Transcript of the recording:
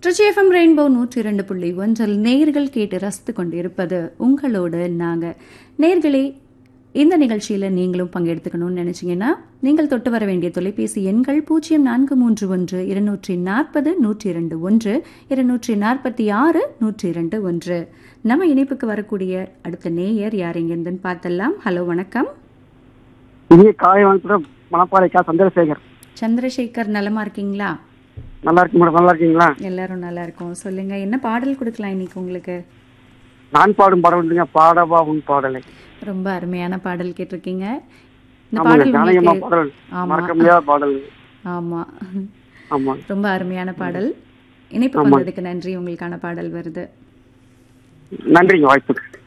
Trichy FM rainbow நூற்றி இரண்டு புள்ளி ஒன்றில் நேயர்கள் கேட்டு ரசித்து கொண்டிருப்பது உங்களோடு நாங்கள் நேயர்களே இந்த நிகழ்ச்சியில் நீங்களும் பங்கெடுத்துக்கணும்னு நினச்சிங்கன்னா நீங்கள் தொட்டு வர வேண்டிய தொலைபேசி எண்கள் பூஜ்ஜியம் நான்கு மூன்று ஒன்று இருநூற்றி நாற்பது நூற்றி இரண்டு ஒன்று இருநூற்றி நாற்பத்தி ஆறு நூற்றி இரண்டு ஒன்று நம்ம இணைப்புக்கு வரக்கூடிய அடுத்த நேயர் யார் எங்கேருந்துன்னு பார்த்தலாம் ஹலோ வணக்கம் இங்கே காலை வாங்கக்கூட மணப்பாறைக்கா சந்திரசேகர் சந்திரசேகர் நலமா இருக்கீங்களா நல்லா இருக்கு மேடம் நல்லா இருக்கீங்களா எல்லாரும் நல்லா இருக்கோம் சொல்லுங்க என்ன பாடல் கொடுக்கலாம் இன்னைக்கு உங்களுக்கு நான் பாடும் பாடல் வந்துங்க பாடவா உன் பாடலை ரொம்ப அருமையான பாடல் கேட்டிருக்கீங்க இந்த ஆமாங்க பாடல் ஜானகியம்மா உங்களுக்கு பாடல் ஆமா. மறக்க முடியாத பாடல் ஆமா ஆமா ரொம்ப அருமையான பாடல் இணைப்பு ஆமா. வந்ததுக்கு நன்றி உங்களுக்கான பாடல் வருது நன்றிங்க வாய்ப்புக்கு